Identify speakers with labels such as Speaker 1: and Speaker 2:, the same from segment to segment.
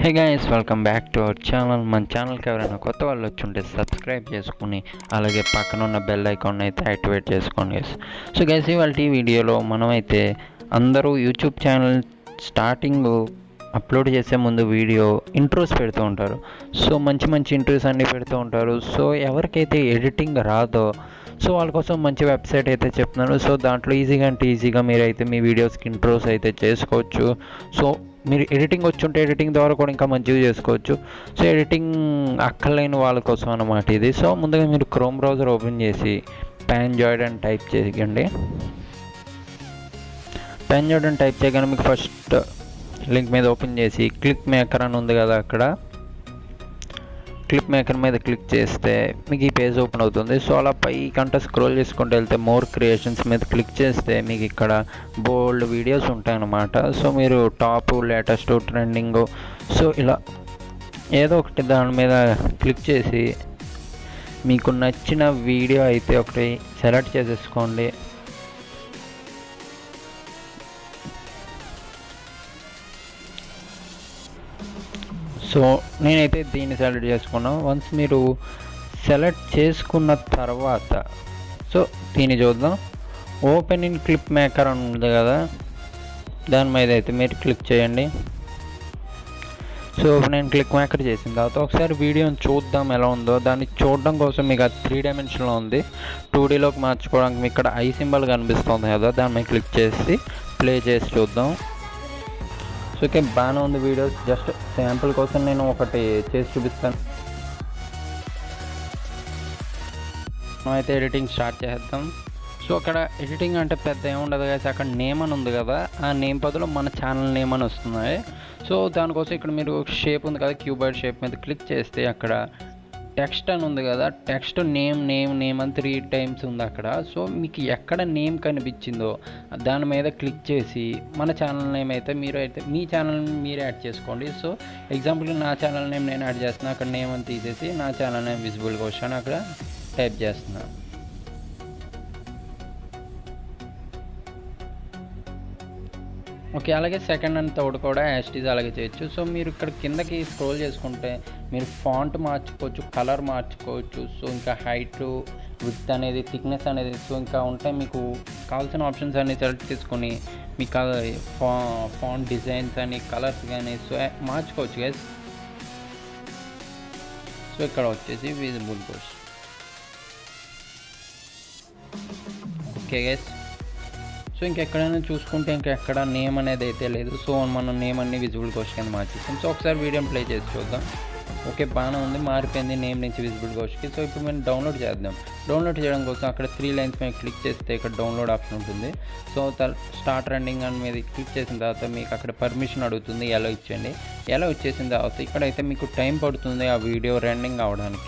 Speaker 1: hey guys welcome back to our channel మన ఛానల్కి ఎవరైనా కొత్త వాళ్ళు వచ్చి ఉంటే సబ్స్క్రైబ్ చేసుకుని అలాగే పక్కన ఉన్న బెల్ ఐకాన్ అయితే యాక్టివేట్ చేసుకోండి గైస్ సో గైస్ ఇవాళ ఈ వీడియోలో మనమైతే అందరూ యూట్యూబ్ ఛానల్ స్టార్టింగ్ అప్లోడ్ చేసే ముందు వీడియో ఇంట్రోస్ పెడుతూ ఉంటారు సో మంచి మంచి ఇంట్రోస్ అన్నీ పెడుతూ ఉంటారు సో ఎవరికైతే ఎడిటింగ్ రాదో సో వాళ్ళ కోసం మంచి వెబ్సైట్ అయితే చెప్తున్నాను సో దాంట్లో ఈజీగా అంటే ఈజీగా మీరైతే మీ వీడియోస్కి ఇంట్రోస్ అయితే చేసుకోవచ్చు సో మీరు ఎడిటింగ్ వచ్చి ఉంటే ఎడిటింగ్ ద్వారా కూడా ఇంకా మంచిగా చేసుకోవచ్చు సో ఎడిటింగ్ అక్కర్లేని వాళ్ళ కోసం అన్నమాట ఇది సో ముందుగా మీరు క్రోమ్ బ్రౌజర్ ఓపెన్ చేసి ప్యాన్ జాయిడ్ అని టైప్ చేయండి ప్యాన్ జాయిడ్ అని టైప్ చేయగానే మీకు ఫస్ట్ లింక్ మీద ఓపెన్ చేసి క్లిక్ మేకర్ అని ఉంది కదా అక్కడ క్లిక్ మేకర్ మీద క్లిక్ చేస్తే మీకు ఈ పేజ్ ఓపెన్ అవుతుంది సో అలా పై కంట స్క్రోల్ చేసుకుంటూ వెళ్తే మోర్ క్రియేషన్స్ మీద క్లిక్ చేస్తే మీకు ఇక్కడ బోల్డ్ వీడియోస్ ఉంటాయన్నమాట సో మీరు టాప్ లేటెస్ట్ ట్రెండింగ్ సో ఇలా ఏదో ఒకటి దాని మీద క్లిక్ చేసి మీకు నచ్చిన వీడియో అయితే ఒకటి సెలెక్ట్ చేసేసుకోండి సో నేనైతే దీన్ని సెలెక్ట్ చేసుకున్నాను వన్స్ మీరు సెలెక్ట్ చేసుకున్న తర్వాత సో దీన్ని చూద్దాం ఓపెన్ ఇన్ క్లిప్ మేకర్ అని ఉంది కదా దాని మీద అయితే మీరు క్లిక్ చేయండి సో నేను క్లిక్ మేకర్ చేసిన తర్వాత ఒకసారి వీడియోని చూద్దాం ఎలా ఉందో దాన్ని చూడడం కోసం మీకు అది త్రీ డైమెన్షన్లో ఉంది టూ డీలోకి మార్చుకోవడానికి మీకు ఇక్కడ ఐ సింబల్ కనిపిస్తుంది కదా దాని మీద క్లిక్ చేసి ప్లే చేసి చూద్దాం సో ఓకే బాగానే ఉంది వీడియోస్ జస్ట్ శాంపుల్ కోసం నేను ఒకటి చేసి చూపిస్తాను అయితే ఎడిటింగ్ స్టార్ట్ చేద్దాం సో అక్కడ ఎడిటింగ్ అంటే పెద్ద ఏముండదు కదా అక్కడ నేమ్ అని ఉంది కదా ఆ నేమ్ బదులు మన ఛానల్ నేమ్ అని వస్తున్నాయి సో దానికోసం ఇక్కడ మీరు షేప్ ఉంది కదా క్యూబైడ్ షేప్ మీద క్లిక్ చేస్తే అక్కడ టెక్స్ట్ అని ఉంది కదా టెక్స్ట్ నేమ్ నేమ్ నేమ్ అని త్రీ టైమ్స్ ఉంది అక్కడ సో మీకు ఎక్కడ నేమ్ కనిపించిందో దాని మీద క్లిక్ చేసి మన ఛానల్ నేమ్ అయితే మీరు అయితే మీ ఛానల్ మీరే యాడ్ చేసుకోండి సో ఎగ్జాంపుల్ నా ఛానల్ నేమ్ నేను యాడ్ చేస్తున్నా అక్కడ నేమ్ అని తీసేసి నా ఛానల్ నేమ్ విజిబుల్గా వచ్చాను అక్కడ టైప్ చేస్తున్నా ఓకే అలాగే సెకండ్ అండ్ థర్డ్ కూడా యాస్టీజ్ అలాగే చేయొచ్చు సో మీరు ఇక్కడ కిందకి స్క్రోల్ చేసుకుంటే మీరు ఫాంట్ మార్చుకోవచ్చు కలర్ మార్చుకోవచ్చు సో ఇంకా హైట్ విత్ అనేది థిక్నెస్ అనేది సో ఇంకా ఉంటాయి మీకు కావాల్సిన ఆప్షన్స్ అన్ని సెలెక్ట్ చేసుకొని మీకు ఫా ఫాంట్ డిజైన్స్ అని కలర్స్ కానీ సో మార్చుకోవచ్చు గైస్ సో ఇక్కడ వచ్చేసి visible course okay guys so ఇంకెక్కడైనా చూసుకుంటే ఇంకెక్కడ నేమ్ అనేది అయితే లేదు సో మనం నేమ్ అన్ని విజిబుల్ కోస్ట్ కింద మార్చేసాం సో ఒకసారి వీడియోని ప్లే చేసి చూద్దాం ఓకే బాగానే ఉంది మారిపోయింది నేమ్ నుంచి విజిబుల్ కోస్ట్కి సో ఇప్పుడు మేము డౌన్లోడ్ చేద్దాం డౌన్లోడ్ చేయడం కోసం అక్కడ త్రీ లైన్స్ మీద క్లిక్ చేస్తే ఇక్కడ డౌన్లోడ్ ఆప్షన్ ఉంటుంది సో స్టార్ట్ రన్నింగ్ అని మీద క్లిక్ చేసిన తర్వాత మీకు అక్కడ పర్మిషన్ అడుగుతుంది ఎలా ఇచ్చండి ఎలా వచ్చేసిన తర్వాత ఇక్కడైతే మీకు టైం పడుతుంది ఆ వీడియో రన్నింగ్ అవడానికి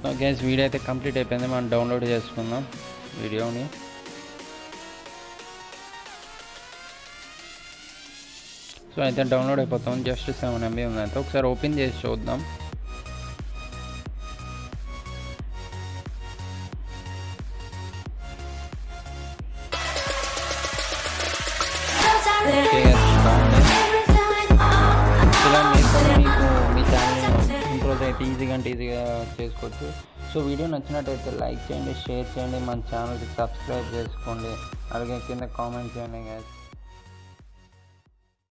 Speaker 1: సో గైస్ వీడియో అయితే కంప్లీట్ అయిపోయింది మనం డౌన్లోడ్ చేసుకుందాం వీడియోని సో అయితే డౌన్లోడ్ అయిపోతాం జస్ట్ సెవెన్ ఎంబీ ఉంది అయితే ఒకసారి ఓపెన్ చేసి చూద్దాం ఓకే బాగుంది ఇలా మీరు కూడా మీకు మీ ఛానల్ ఇంప్రూవ్ అయితే ఈజీగా అంటే ఈజీగా చేసుకోవచ్చు సో వీడియో నచ్చినట్టయితే లైక్ చేయండి షేర్ చేయండి మన ఛానల్కి సబ్స్క్రైబ్ చేసుకోండి అలాగే కింద కామెంట్ చేయండి guys